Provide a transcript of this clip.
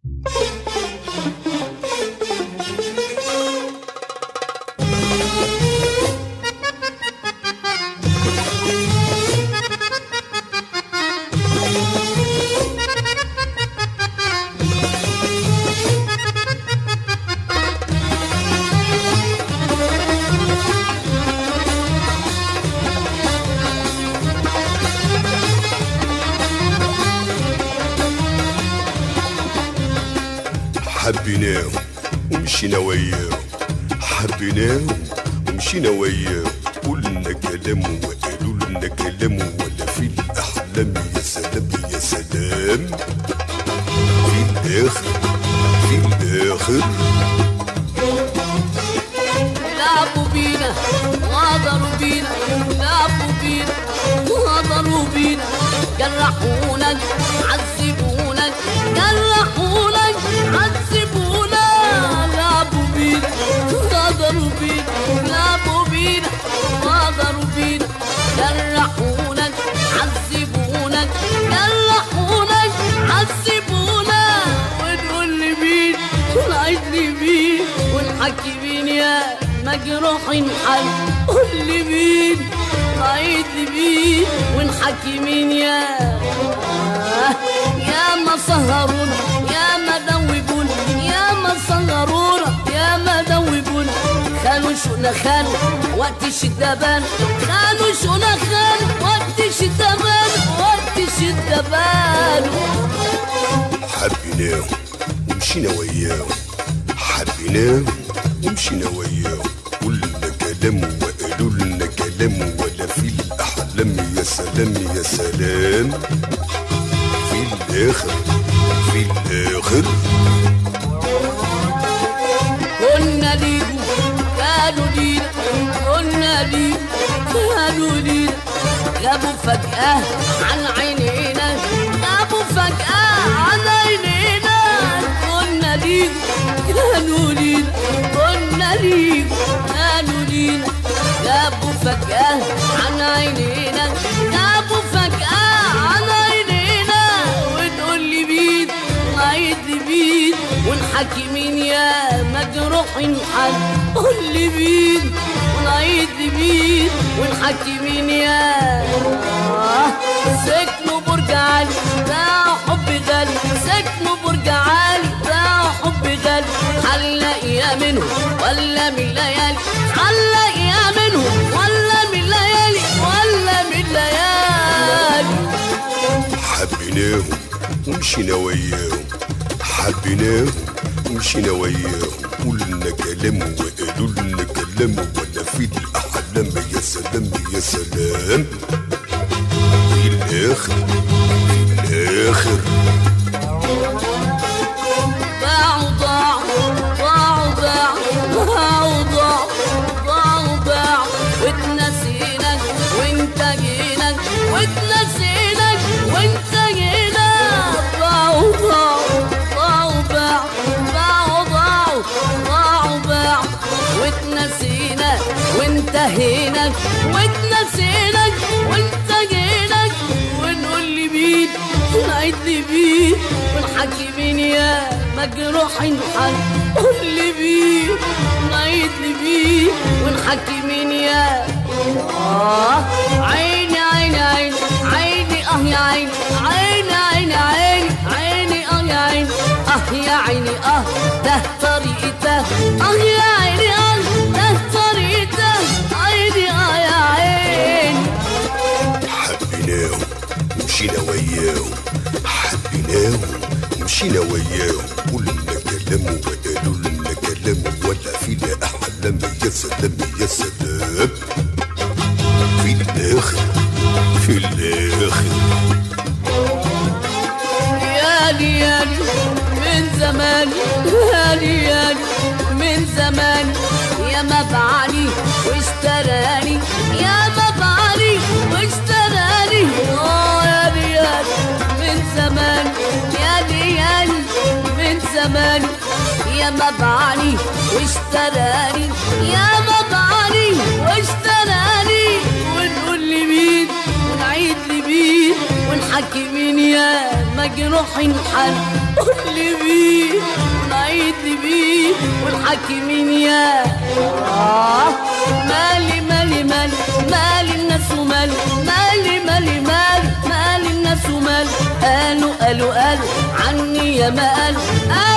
حبيناهم ومشينا وياهم حبيناهم ومشينا وياهم قلنا كلام وقالوا لنا كلام ولا في الأحلام يا سلام يا سلام في الآخر في الآخر لعبوا بينا غدروا بينا لعبوا بينا غدروا بينا جرحونا عذبونا جرحونا عذبونا لعبوا بينا غدروا بينا لعبوا بينا غدروا بينا جرحونا عذبونا جرحونا عذبونا ونقول لمين ونعيد لمين ونحكي مين يا مجروحين حل قول لي مين نعيد لمين ونحكي مين يا يا ما سهرونا يا ما دوبونا يا ما سهرونا يا ما دوبونا خانوا شونا خانوا وقت الشدة بان خانوا شونا خانوا وقت الشدة بان وقت الشدة بانوا حبيناهم ومشينا وياهم حبيناهم ومشينا وياهم قلنا كلام وقالوا لنا كلام ولا في الأحلام يا سلام يا سلام في الآخر في الآخر قلنا ليهم كانوا لينا قلنا ليهم كانوا لينا غابوا فجأة عن عينينا غابوا فجأة عن عينينا قلنا ليهم كانوا لينا قلنا ليهم كانوا لينا غابوا فجأة عن عينينا غابوا فجأة عن عينينا ونقول لي مين نعيد لي مين ونحكي مين يا مجروحين حل قول لي مين ونعيد لي مين ونحكي مين يا آه، سكنوا برج عالي ده حب غالي سكنوا برج عالي ده حب غالي هنلاقيها منهم ولا من ليالي هنلاقيها منهم ولا من ليالي ولا من ليالي حبيناهم ومشينا وياهم حبيناهم ومشينا وياهم قلنا كلام وقالوا لنا كلام ولا في الأحلام يا سلام يا سلام في الآخر في الآخر ضاعوا ضاعوا ضاعوا ضاعوا ضاعوا ضاعوا ضاعوا ضاعوا واتنسينك وانت جينك واتنسينك وانت جينك ضاعوا ضاعوا ضاعوا ضاعوا ضاعوا ضاعوا ضاعوا ضاعوا واتنسينك وانتهينك واتنسينك وانت جينك ونقول لي مين ونعيد لي مين ونحكي مين يا مجروحين حل قول لي مين ونعيد لي مين ونحكي مين يا آه عيني عيني عيني عيني اه يا عيني عيني عيني عيني عيني اه يا عيني اه يا عيني اه ده طريقته اه يا عيني اه ده طريقته عيني اه يا عيني حبيناهم ومشينا وياهم حبيناهم ومشينا وياهم قلنا كلام وقالوا لنا كلام ولا فينا أحلام يا سلام يا سلام في الآخر في الآخر يالي يالي من زمان يالي يالي من زمان يا مبعلي واشتراني يا مبعلي واشتراني اه يالي يالي من زمان يالي يالي من زمان يا مبعلي واشتراني يا مبعلي واشتراني ونقول لي مين ونعيد لي مين ونحكي مين يا مجروحين حل قول لي مين والمكذبين والحاكمين يا آه مالي مالي مالي مالي الناس ومالي مالي مالي مالي مالي الناس ومالي قالوا قالوا قالوا عني يا ما قالوا